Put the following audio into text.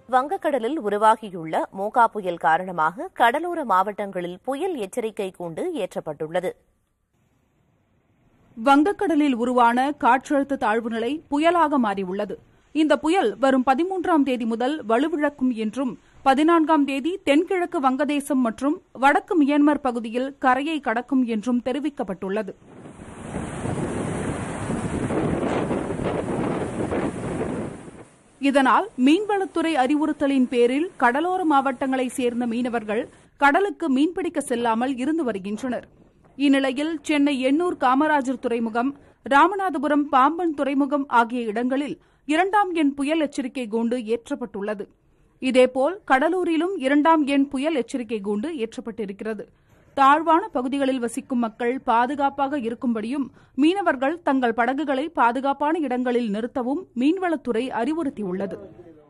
வங்கக்கடலில் உருவாகியுள்ள மோகா புயல் காரணமாக கடலோர மாவட்டங்களில் புயல் எச்சரிக்கை கூண்டு ஏற்றப்பட்டுள்ளது வங்கக்கடலில் உருவான காற்றழுத்த தாழ்வு நிலை புயலாக மாறியுள்ளது இந்த புயல் வரும் பதிமூன்றாம் தேதி முதல் வலுவிழக்கும் என்றும் பதினான்காம் தேதி தென்கிழக்கு வங்கதேசம் மற்றும் வடக்கு மியான்மர் பகுதியில் கரையை கடக்கும் என்றும் தெரிவிக்கப்பட்டுள்ளது இதனால் மீன்வளத்துறை அறிவுறுத்தலின் பேரில் கடலோர மாவட்டங்களைச் சேர்ந்த மீனவர்கள் கடலுக்கு மீன்பிடிக்க செல்லாமல் இருந்து வருகின்றனர் இந்நிலையில் சென்னை எண்ணூர் காமராஜர் துறைமுகம் ராமநாதபுரம் பாம்பன் துறைமுகம் ஆகிய இடங்களில் இரண்டாம் எண் புயல் எச்சரிக்கை கூண்டு ஏற்றப்பட்டுள்ளது இதேபோல் கடலூரிலும் இரண்டாம் எண் புயல் எச்சரிக்கை கூண்டு ஏற்றப்பட்டிருக்கிறது தாழ்வான பகுதிகளில் வசிக்கும் மக்கள் பாதுகாப்பாக இருக்கும்படியும் மீனவர்கள் தங்கள் படகுகளை பாதுகாப்பான இடங்களில் நிறுத்தவும் மீன்வளத்துறை அறிவுறுத்தியுள்ளது